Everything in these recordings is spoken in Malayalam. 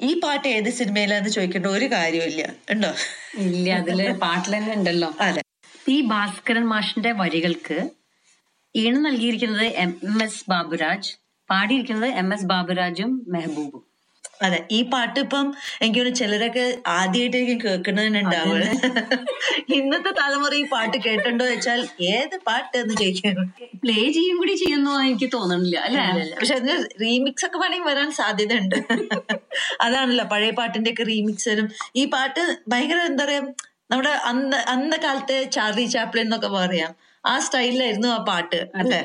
ഈ പാട്ട് ഏത് സിനിമയിലാന്ന് ചോദിക്കേണ്ട ഒരു കാര്യമില്ല ഉണ്ടോ ഇല്ല അതില് പാട്ടിൽ തന്നെ ഉണ്ടല്ലോ അതെ ഈ ഭാസ്കരൻ മാഷിന്റെ വരികൾക്ക് ഈണം നൽകിയിരിക്കുന്നത് എം എസ് ബാബുരാജ് പാടിയിരിക്കുന്നത് എം എസ് ബാബുരാജും മെഹബൂബും അതെ ഈ പാട്ട് ഇപ്പം എനിക്ക് തോന്നുന്നു ചിലരൊക്കെ ആദ്യമായിട്ടായിരിക്കും കേൾക്കുന്നതിനുണ്ടാവുക ഇന്നത്തെ തലമുറ ഈ പാട്ട് കേട്ടിട്ടുണ്ടോ വെച്ചാൽ ഏത് പാട്ട് എന്ന് ചോദിക്കുന്നു പ്ലേ ചെയ്യും കൂടി ചെയ്യുന്നു എനിക്ക് തോന്നണില്ല അല്ലെ പക്ഷെ അതിന് റീമിക്സ് ഒക്കെ വേണമെങ്കിൽ വരാൻ സാധ്യതയുണ്ട് അതാണല്ലോ പഴയ പാട്ടിന്റെ ഒക്കെ റീമിക്സ് വരും ഈ പാട്ട് ഭയങ്കര എന്താ പറയാ നമ്മുടെ അന്ന് അന്ന കാലത്തെ ചാർലി ചാപ്ലിൻ എന്നൊക്കെ പറയാം ആ സ്റ്റൈലിലായിരുന്നു ആ പാട്ട് അല്ലേ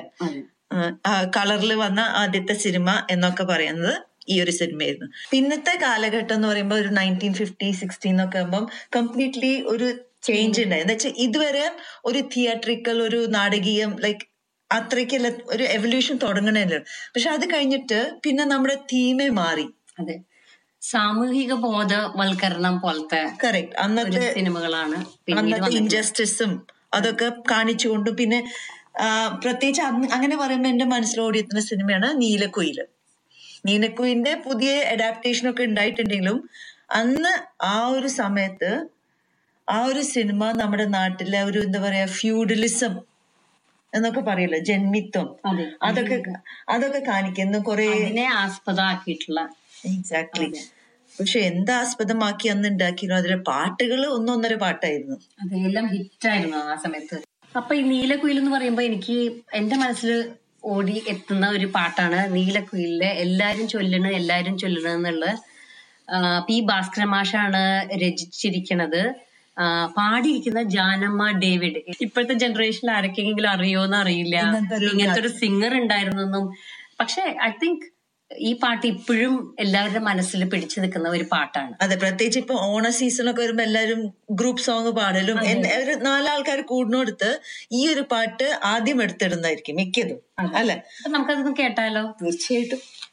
കളറിൽ വന്ന ആദ്യത്തെ സിനിമ എന്നൊക്കെ പറയുന്നത് ഈ ഒരു സിനിമയായിരുന്നു പിന്നത്തെ കാലഘട്ടം എന്ന് പറയുമ്പോൾ ഒരു നയൻറ്റീൻ ഫിഫ്റ്റി സിക്സ്റ്റീൻ ഒക്കെ ആകുമ്പം കംപ്ലീറ്റ്ലി ഒരു ചേഞ്ച് ഉണ്ടായി എന്ന് വെച്ചാൽ ഇതുവരെ ഒരു തിയേറ്ററിക്കൽ ഒരു നാടകീയം ലൈക്ക് അത്രയ്ക്കല്ല ഒരു എവല്യൂഷൻ തുടങ്ങണല്ലോ പക്ഷെ അത് കഴിഞ്ഞിട്ട് പിന്നെ നമ്മുടെ തീമേ മാറി അതെ സാമൂഹിക ബോധവൽക്കരണം പോലത്തെ കറക്റ്റ് അന്നത്തെ സിനിമകളാണ് പിന്നീട് അന്നത്തെ ഇൻജസ്റ്റിസും അതൊക്കെ കാണിച്ചുകൊണ്ടും പിന്നെ ആ, പ്രത്യേകിച്ച് അന്ന് അങ്ങനെ പറയുമ്പോൾ എന്റെ മനസ്സിൽ ഓടിയെത്തുന്ന സിനിമയാണ് നീലക്കുയില് നീലക്കുയിലിന്റെ പുതിയ അഡാപ്റ്റേഷൻ ഒക്കെ ഉണ്ടായിട്ടുണ്ടെങ്കിലും അന്ന് ആ ഒരു സമയത്ത് ആ ഒരു സിനിമ നമ്മുടെ നാട്ടിലെ ഒരു എന്താ പറയാ ഫ്യൂഡലിസം എന്നൊക്കെ പറയല്ലോ ജന്മിത്വം അതെ അതൊക്കെ അതൊക്കെ കാണിക്കുന്നു കുറെ അതിനെ ആസ്പദമാക്കിയിട്ടുള്ള എക്സാക്ട്ലി പക്ഷെ എന്താസ്പദമാക്കി അന്ന് ഉണ്ടാക്കിയിരുന്നു അതിലെ പാട്ടുകൾ ഒന്നൊന്നര പാട്ടായിരുന്നു അതെല്ലാം ഹിറ്റായിരുന്നു ആ സമയത്ത് അപ്പൊ ഈ നീലക്കുയിൽ എന്ന് പറയുമ്പോ എനിക്ക് എന്റെ മനസ്സിൽ ഓടി എത്തുന്ന ഒരു പാട്ടാണ് നീലക്കുയിലിലെ എല്ലാരും ചൊല്ലണ് എല്ലാരും ചൊല്ലണ് എന്നുള്ള ആ, പി ഭാസ്കര മാഷാണ് രചിച്ചിരിക്കുന്നത് ആ, പാടിയിരിക്കുന്ന ജാനമ്മ ഡേവിഡ് ഇപ്പോഴത്തെ ജനറേഷനിൽ ആരൊക്കെയെങ്കിലും അറിയോന്ന് അറിയില്ല ഇങ്ങനത്തെ ഒരു ഇങ്ങനത്തെ ഒരു സിംഗർ ഉണ്ടായിരുന്നെന്നും പക്ഷെ ഐ തിങ്ക് ഈ പാട്ട് ഇപ്പോഴും എല്ലാവരുടെ മനസ്സിൽ പിടിച്ചു നിൽക്കുന്ന ഒരു പാട്ടാണ് അതെ പ്രത്യേകിച്ച് ഇപ്പൊ ഓണ സീസണൊക്കെ വരുമ്പോ എല്ലാരും ഗ്രൂപ്പ് സോങ് പാടലും എൻ- ഒരു നാലാൾക്കാർ കൂടുന്നിടത്ത് ഈ ഒരു പാട്ട് ആദ്യം എടുത്തിടുന്നതായിരിക്കും മിക്കതും അല്ലെ അപ്പൊ നമുക്കതൊന്ന് കേട്ടാലോ തീർച്ചയായിട്ടും